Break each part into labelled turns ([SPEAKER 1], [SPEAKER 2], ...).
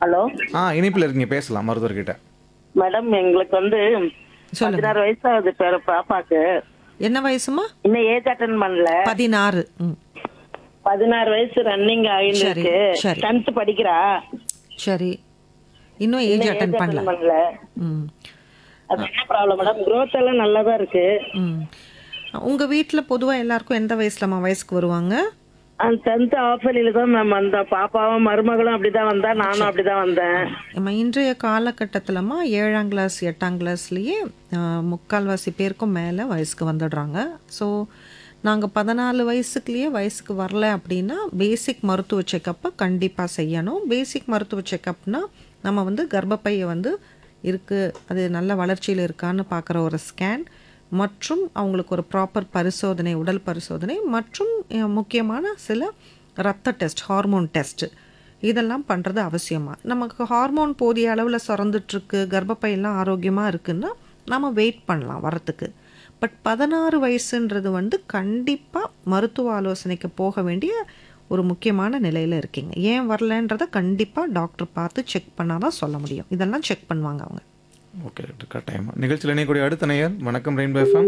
[SPEAKER 1] Hello
[SPEAKER 2] ஆ இணைப்பில் இருக்கீங்க பேசலாம் மருத்துவர்கிட்ட
[SPEAKER 1] மேடம் எங்களுக்கு வந்து
[SPEAKER 3] சொல்லுங்க
[SPEAKER 1] பதினாறு வயசு ஆகுது பேர பாப்பாக்கு
[SPEAKER 3] என்ன வயசுமா
[SPEAKER 1] இன்னும் ஏஜ் அட்டன் பண்ணல
[SPEAKER 3] பதினாறு ம்
[SPEAKER 1] பதினாறு வயசு ரன்னிங் ஆயின்னு
[SPEAKER 3] சரி,
[SPEAKER 1] இருக்கு
[SPEAKER 3] சரி.
[SPEAKER 1] டென்த் படிக்கிறா
[SPEAKER 3] சரி இன்னும் ஏஜ்
[SPEAKER 1] இன்னும்
[SPEAKER 3] அட்டன்
[SPEAKER 1] age
[SPEAKER 3] பண்ணல
[SPEAKER 1] attend பண்ணல
[SPEAKER 3] ம்
[SPEAKER 1] அது என்ன ப்ராப்ளம் மேடம் growth எல்லாம் நல்லா தான் இருக்கு
[SPEAKER 3] ம் உங்க வீட்ல பொதுவா எல்லாருக்கும் எந்த வயசுலமா வயசுக்கு வருவாங்க
[SPEAKER 1] அந்த டென்த் ஆஃப் இயர்லில தான் மேம் வந்தா பாப்பாவும் மருமகளும் அப்படிதான் வந்தா நானும் அப்படிதான் வந்தேன்
[SPEAKER 3] நம்ம இன்றைய காலகட்டத்திலமா ஏழாம் கிளாஸ் எட்டாம் கிளாஸ்லேயே முக்கால்வாசி பேருக்கும் மேலே வயசுக்கு வந்துடுறாங்க ஸோ நாங்கள் பதினாலு வயசுக்குள்ளேயே வயசுக்கு வரல அப்படின்னா பேசிக் மருத்துவ செக்கப்பை கண்டிப்பாக செய்யணும் பேசிக் மருத்துவ செக்கப்னா நம்ம வந்து கர்ப்பப்பையை வந்து இருக்குது அது நல்ல வளர்ச்சியில் இருக்கான்னு பார்க்குற ஒரு ஸ்கேன் மற்றும் அவங்களுக்கு ஒரு ப்ராப்பர் பரிசோதனை உடல் பரிசோதனை மற்றும் அஹ், முக்கியமான சில ரத்த டெஸ்ட் ஹார்மோன் டெஸ்ட் இதெல்லாம் பண்ணுறது அவசியமாக நமக்கு ஹார்மோன் போதிய அளவில் சுரந்துட்டுருக்கு கர்ப்பப்பையெல்லாம் ஆரோக்கியமாக இருக்குன்னா நம்ம வெயிட் பண்ணலாம் வரத்துக்கு பட் பதினாறு வயசுன்றது வந்து கண்டிப்பாக மருத்துவ ஆலோசனைக்கு போக வேண்டிய ஒரு முக்கியமான நிலையில் இருக்கீங்க ஏன் வரலன்றதை கண்டிப்பாக டாக்டர் பார்த்து செக் பண்ணால் தான் சொல்ல முடியும் இதெல்லாம் செக் பண்ணுவாங்க அவங்க
[SPEAKER 2] ஓகே டாக்டர் கட்டாயமா நிகழ்ச்சியில் இணையக்கூடிய அடுத்த நேயர் வணக்கம் ரெயின்போ எஃப்எம்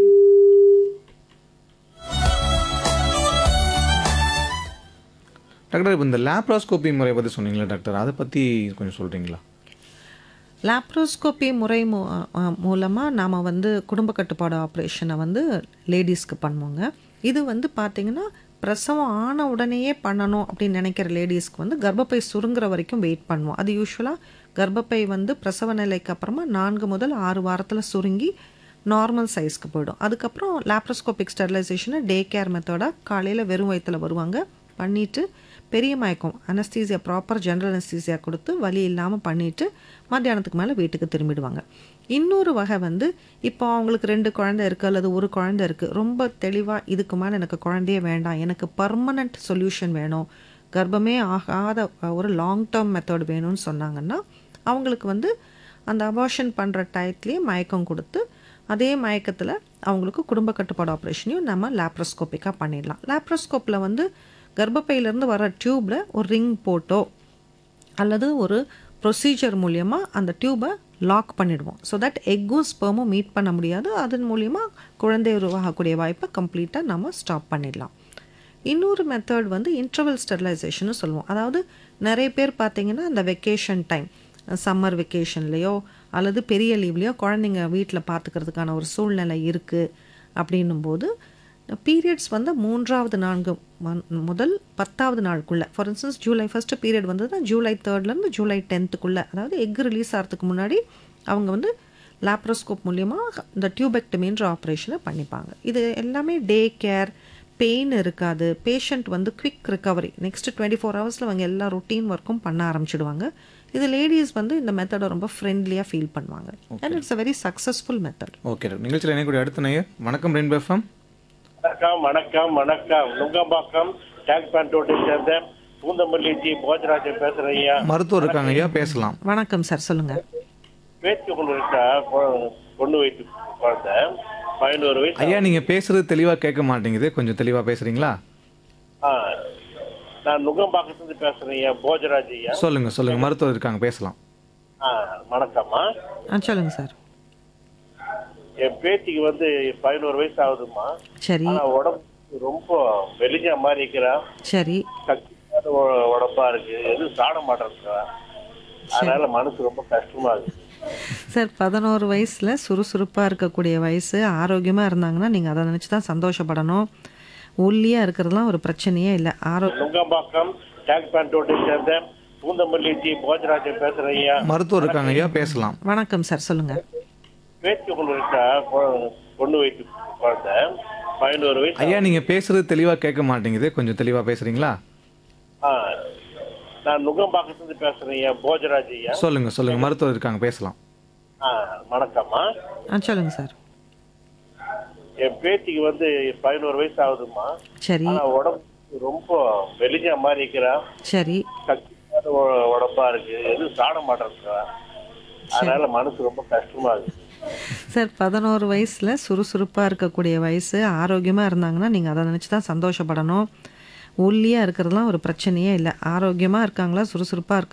[SPEAKER 2] டாக்டர் இப்போ இந்த லேப்ராஸ்கோபி முறை பற்றி சொன்னீங்களா டாக்டர் அதை பற்றி கொஞ்சம் சொல்கிறீங்களா
[SPEAKER 3] லாப்ரோஸ்கோபி முறை மூ மூலமாக நாம் வந்து குடும்ப கட்டுப்பாடு ஆப்ரேஷனை வந்து லேடிஸ்க்கு பண்ணுவோங்க இது வந்து பார்த்திங்கன்னா பிரசவம் ஆன உடனேயே பண்ணணும் அப்படின்னு நினைக்கிற லேடிஸ்க்கு வந்து கர்ப்பப்பை சுருங்குற வரைக்கும் வெயிட் பண்ணுவோம் அது யூஸ்வலாக கர்ப்பப்பை வந்து பிரசவ நிலைக்கு அப்புறமா நான்கு முதல் ஆறு வாரத்தில் சுருங்கி நார்மல் சைஸ்க்கு போயிடும் அதுக்கப்புறம் லேப்ரோஸ்கோபிக் ஸ்டெரிலைசேஷனை டே கேர் மெத்தடாக காலையில் வெறும் வயித்துல வருவாங்க பண்ணிவிட்டு பெரிய மயக்கம் அனஸ்தீசியா ப்ராப்பர் ஜென்ரல் அனஸ்தீசியா கொடுத்து வலி இல்லாமல் பண்ணிவிட்டு மத்தியானத்துக்கு மேலே வீட்டுக்கு திரும்பிடுவாங்க இன்னொரு வகை வந்து இப்போ அவங்களுக்கு ரெண்டு குழந்தை இருக்குது அல்லது ஒரு குழந்தை இருக்குது ரொம்ப தெளிவாக இதுக்கு மேலே எனக்கு குழந்தையே வேண்டாம் எனக்கு பர்மனண்ட் சொல்யூஷன் வேணும் கர்ப்பமே ஆகாத ஒரு லாங் டேர்ம் மெத்தட் வேணும்னு சொன்னாங்கன்னா அவங்களுக்கு வந்து அந்த அபார்ஷன் பண்ணுற டயத்துலேயே மயக்கம் கொடுத்து அதே மயக்கத்தில் அவங்களுக்கு குடும்ப கட்டுப்பாடு ஆப்ரேஷனையும் நம்ம லேப்ரோஸ்கோப்பிக்காக பண்ணிடலாம் லேப்ரோஸ்கோப்பில் வந்து கர்ப்பப்பையிலேருந்து வர டியூப்பில் ஒரு ரிங் போட்டோ அல்லது ஒரு ப்ரொசீஜர் மூலியமாக அந்த டியூபை லாக் பண்ணிடுவோம் ஸோ தட் எக்கும் ஸ்பெர்மும் மீட் பண்ண முடியாது அதன் மூலியமாக குழந்தை உருவாகக்கூடிய வாய்ப்பை கம்ப்ளீட்டாக நம்ம ஸ்டாப் பண்ணிடலாம் இன்னொரு மெத்தட் வந்து இன்டர்வல் ஸ்டெரிலைசேஷன் சொல்லுவோம் அதாவது நிறைய பேர் பார்த்தீங்கன்னா அந்த வெக்கேஷன் டைம் சம்மர் வெக்கேஷன்லேயோ அல்லது பெரிய லீவ்லேயோ குழந்தைங்க வீட்டில் பார்த்துக்கிறதுக்கான ஒரு சூழ்நிலை இருக்குது அப்படின்னும்போது பீரியட்ஸ் வந்து மூன்றாவது நான்கு மந்- முதல் பத்தாவது நாளுக்குள்ளே for instance July first period வந்ததுன்னா ஜூலை தேர்ட்லேருந்து ஜூலை டென்த்துக்குள்ளே அதாவது எக் ரிலீஸ் ஆகிறதுக்கு முன்னாடி அவங்க வந்து லாப்ரோஸ்கோப் மூலியமாக இந்த டியூபெக்டமின்ற ஆப்ரேஷனை பண்ணிப்பாங்க இது எல்லாமே டே கேர் பெயின் இருக்காது பேஷண்ட் வந்து quick recovery next twenty four ஹவர்ஸில் அவங்க எல்லா ரொட்டீன் ஒர்க்கும் பண்ண ஆரம்பிச்சிடுவாங்க இது லேடிஸ் வந்து இந்த மெத்தடை ரொம்ப ஃப்ரெண்ட்லியாக ஃபீல் பண்ணுவாங்க and it's a very successful method
[SPEAKER 2] okay doctor நிகழ்ச்சியில் இணையக்கூடிய அடுத்த நேயர் வணக்கம் ரெயின்போ எஃப்எம்
[SPEAKER 4] வணக்கம் வணக்கம் வணக்கம் நுங்கம்பாக்கம் டேங்க் பேண்டோட்டை சேர்ந்த பூந்தமல்லி ஜி போஜராஜன் பேசுறேன் ஐயா
[SPEAKER 2] மருத்துவர் இருக்காங்க ஐயா பேசலாம்
[SPEAKER 3] வணக்கம் சார் சொல்லுங்கள்
[SPEAKER 4] பேச்சு கொண்டு இருக்கா கொ- பொண்ணு வயிற்று குழந்தை பதினோரு வயசு
[SPEAKER 2] ஐயா நீங்கள் பேசுறது தெளிவாக கேட்க மாட்டேங்குது கொஞ்சம் தெளிவாக பேசுகிறீங்களா
[SPEAKER 4] ஆ, நான் நுங்கம்பாக்கத்துலேருந்து பேசுறேன் ஐயா போஜராஜ் ஐயா
[SPEAKER 2] சொல்லுங்கள் சொல்லுங்கள் மருத்துவர் இருக்காங்க பேசலாம்
[SPEAKER 4] ஆ, வணக்கம்மா
[SPEAKER 3] ஆ சொல்லுங்கள் சார்
[SPEAKER 4] என் பேத்திக்கு வந்து பதினோரு வயசு ஆகுதும்மா
[SPEAKER 3] சரி
[SPEAKER 4] ஆனா உடம்பு ரொம்ப வெளிஞ்ச மாதிரி இருக்கிறா
[SPEAKER 3] சரி
[SPEAKER 4] சக்தியான உ- உடம்பா இருக்கு எதுவும் சாட மாட்டேங்கிறா அதனால மனசு ரொம்ப கஷ்டமா இருக்கு
[SPEAKER 3] சார் பதினோரு வயசில் சுறுசுறுப்பாக இருக்கக்கூடிய வயசு ஆரோக்கியமாக இருந்தாங்கன்னா நீங்கள் அதை நினச்சி தான் சந்தோஷப்படணும் ஒல்லியாக இருக்கிறதுலாம் ஒரு பிரச்சனையே இல்லை ஆரோ
[SPEAKER 4] நுங்கம்பாக்கம் டேங்க் பேண்டோட்டை சேர்ந்த பூந்தமல்லி ஜி போஜராஜன் பேசுறேன் ஐயா
[SPEAKER 2] மருத்துவர் இருக்காங்க ஐயா பேசலாம்
[SPEAKER 3] வணக்கம் சார் சொல்லுங்கள்
[SPEAKER 4] பேச்சு கொண்டு இருக்கா கொ- பொண்ணு வயிற்று குழந்தை பதினோரு வயசு
[SPEAKER 2] ஐயா நீங்கள் பேசுறது தெளிவாக கேட்க மாட்டேங்குது கொஞ்சம் தெளிவாக பேசுகிறீங்களா
[SPEAKER 4] ஆ, நான் நுங்கம்பாக்கத்துலேருந்து பேசுறேன் ஐயா போஜராஜ் ஐயா
[SPEAKER 2] சொல்லுங்கள் சொல்லுங்கள் மருத்துவர் இருக்காங்க பேசலாம்
[SPEAKER 4] ஆ, வணக்கம்மா
[SPEAKER 3] ஆ சொல்லுங்கள் சார்
[SPEAKER 4] என் பேத்திக்கு வந்து பதினோரு வயசு ஆகுதும்மா
[SPEAKER 3] சரி
[SPEAKER 4] ஆனா உடம்பு ரொம்ப வெளிஞ்ச மாதிரி இருக்கிறா
[SPEAKER 3] சரி
[SPEAKER 4] சக்தியான உ- உடம்பா இருக்கு எதுவும் சாட மாட்டேங்கிறா அதனால மனசு ரொம்ப கஷ்டமா இருக்கு
[SPEAKER 3] சார் பதினோரு வயசில் சுறுசுறுப்பாக இருக்கக்கூடிய வயசு ஆரோக்கியமாக இருந்தாங்கன்னா நீங்கள் அதை நினச்சி தான் சந்தோஷப்படணும் ஒல்லியாக இருக்கிறதுலாம் ஒரு பிரச்சனையே இல்லை ஆரோக்கியமாக இருக்காங்களா சுறுசுறுப்பாக இருக்காங்க